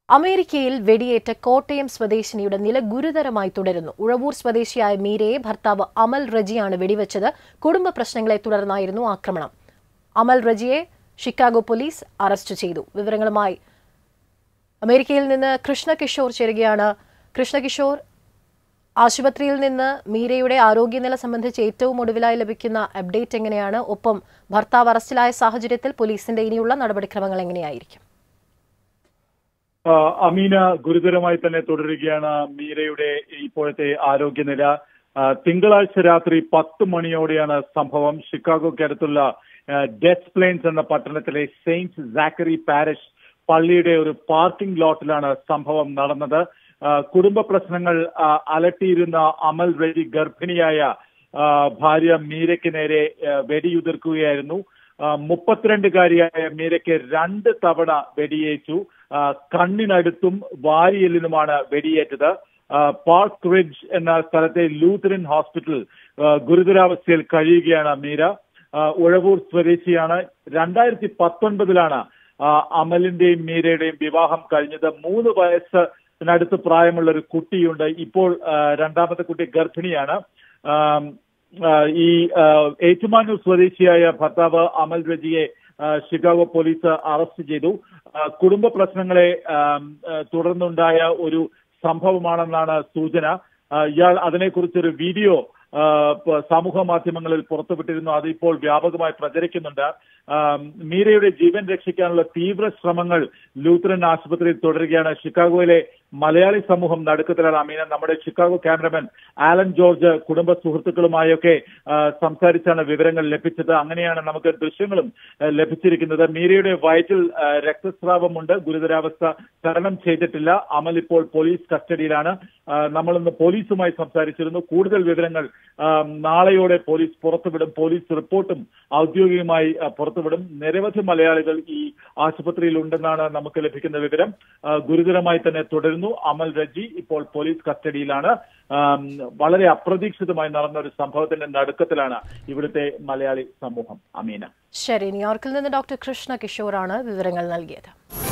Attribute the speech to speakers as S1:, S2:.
S1: അമേരിക്കയിൽ വെടിയേറ്റ കോട്ടയം സ്വദേശിനിയുടെ നില ഗുരുതരമായി തുടരുന്നു ഉഴവൂർ സ്വദേശിയായ മീരയെ ഭർത്താവ് അമൽ റജിയാണ് വെടിവെച്ചത് കുടുംബ പ്രശ്നങ്ങളെ തുടർന്നായിരുന്നു ആക്രമണം അമൽ റജിയെ ഷിക്കാഗോ പോലീസ് അറസ്റ്റ് ചെയ്തു വിവരങ്ങളുമായി അമേരിക്കയിൽ നിന്ന് കൃഷ്ണകിഷോർ ചേരുകയാണ് കൃഷ്ണകിഷോർ ആശുപത്രിയിൽ നിന്ന് മീരയുടെ ആരോഗ്യനില സംബന്ധിച്ച് ഏറ്റവും ഒടുവിലായി ലഭിക്കുന്ന അപ്ഡേറ്റ് എങ്ങനെയാണ് ഒപ്പം ഭർത്താവ് അറസ്റ്റിലായ സാഹചര്യത്തിൽ പോലീസിന്റെ ഇനിയുള്ള നടപടിക്രമങ്ങൾ എങ്ങനെയായിരിക്കും
S2: ആ, അമീന ഗുരുതരമായി തന്നെ തുടരുകയാണ് മീരയുടെ ഇപ്പോഴത്തെ ആരോഗ്യനില ആ, തിങ്കളാഴ്ച രാത്രി പത്ത് മണിയോടെയാണ് സംഭവം ഷിക്കാഗോയ്ക്ക് അടുത്തുള്ള ആ, ഡെത്ത് പ്ലെയിൻസ് എന്ന പട്ടണത്തിലെ സെയിന്റ് സാക്കറി പാരിഷ് പള്ളിയുടെ ഒരു പാർക്കിംഗ് ലോട്ടിലാണ് സംഭവം നടന്നത് ആ, കുടുംബ പ്രശ്നങ്ങൾ ആ, അലട്ടിയിരുന്ന അമൽ റെഡി ഗർഭിണിയായ ആ, ഭാര്യ മീരയ്ക്ക് നേരെ ആ, വെടിയുതിർക്കുകയായിരുന്നു ആ, മുപ്പത്തിരണ്ടുകാരിയായ മീരയ്ക്ക് രണ്ട് തവണ വെടിയേറ്റു ആ, കണ്ണിനടുത്തും വാരിയെല്ലിനുമാണ് വെടിയേറ്റത് ആ, പാർക്ക് റിഡ്ജ് എന്ന സ്ഥലത്തെ ലൂത്തറൻ ഹോസ്പിറ്റൽ ആ, ഗുരുതരാവസ്ഥയിൽ കഴിയുകയാണ് മീര ആ, ഉഴവൂർ സ്വദേശിയാണ് രണ്ടായിരത്തി പത്തൊൻപതിലാണ് ആ, അമലിന്റെയും മീരയുടെയും വിവാഹം കഴിഞ്ഞത് മൂന്ന് വയസ്സിനടുത്ത് പ്രായമുള്ള ഒരു കുട്ടിയുണ്ട് ഇപ്പോൾ ആ, രണ്ടാമത്തെ കുട്ടി ഗർഭിണിയാണ് ആം, ആ, ഈ ആ, ഏറ്റുമാനൂർ സ്വദേശിയായ ഭർത്താവ് അമൽ രജിയെ ആ, ഷിക്കാഗോ പോലീസ് അറസ്റ്റ് ചെയ്തു ആ, കുടുംബ പ്രശ്നങ്ങളെ ആം, ആ, തുടർന്നുണ്ടായ ഒരു സംഭവമാണെന്നാണ് സൂചന ആ, ഇയാൾ അതിനെക്കുറിച്ചൊരു വീഡിയോ ആ, പ- സമൂഹ മാധ്യമങ്ങളിൽ പുറത്തുവിട്ടിരുന്നു അത് ഇപ്പോൾ വ്യാപകമായി പ്രചരിക്കുന്നുണ്ട് ആം, മീരയുടെ ജീവൻ രക്ഷിക്കാനുള്ള തീവ്ര ശ്രമങ്ങൾ ലൂത്തറൻ ആശുപത്രിയിൽ തുടരുകയാണ് ഷിക്കാഗോയിലെ മലയാളി സമൂഹം നടുക്കത്തിലാണ് അമീന നമ്മുടെ ഷിക്കാഗോ ക്യാമറമാൻ ആലൻ ജോർജ് കുടുംബ സുഹൃത്തുക്കളുമായൊക്കെ ആ, സംസാരിച്ചാണ് വിവരങ്ങൾ ലഭിച്ചത് അങ്ങനെയാണ് നമുക്ക് ദൃശ്യങ്ങളും ആ, ലഭിച്ചിരിക്കുന്നത് മീരയുടെ വയറ്റിൽ ആ, രക്തസ്രാവമുണ്ട് ഗുരുതരാവസ്ഥ തരണം ചെയ്തിട്ടില്ല അമൽ ഇപ്പോൾ പോലീസ് കസ്റ്റഡിയിലാണ് ആ, നമ്മളിന്ന് പോലീസുമായി സംസാരിച്ചിരുന്നു കൂടുതൽ വിവരങ്ങൾ ആ, നാളെയോടെ പോലീസ് പുറത്തുവിടും പോലീസ് റിപ്പോർട്ടും ഔദ്യോഗികമായി ആ, പുറത്തുവിടും നിരവധി മലയാളികൾ ഈ ആശുപത്രിയിൽ ഉണ്ടെന്നാണ് നമുക്ക് ലഭിക്കുന്ന വിവരം ആ, ഗുരുതരമായി തന്നെ തുടരുന്നു അമൽ രജി ഇപ്പോൾ പോലീസ് കസ്റ്റഡിയിലാണ് ആം, വളരെ അപ്രതീക്ഷിതമായി നടന്ന ഒരു സംഭവത്തിന്റെ നടുക്കത്തിലാണ് ഇവിടുത്തെ മലയാളി സമൂഹം അമീന
S1: ശരി ന്യൂയോർക്കിൽ നിന്ന് ഡോക്ടർ കൃഷ്ണ കിഷോറാണ് വിവരങ്ങൾ നൽകിയത്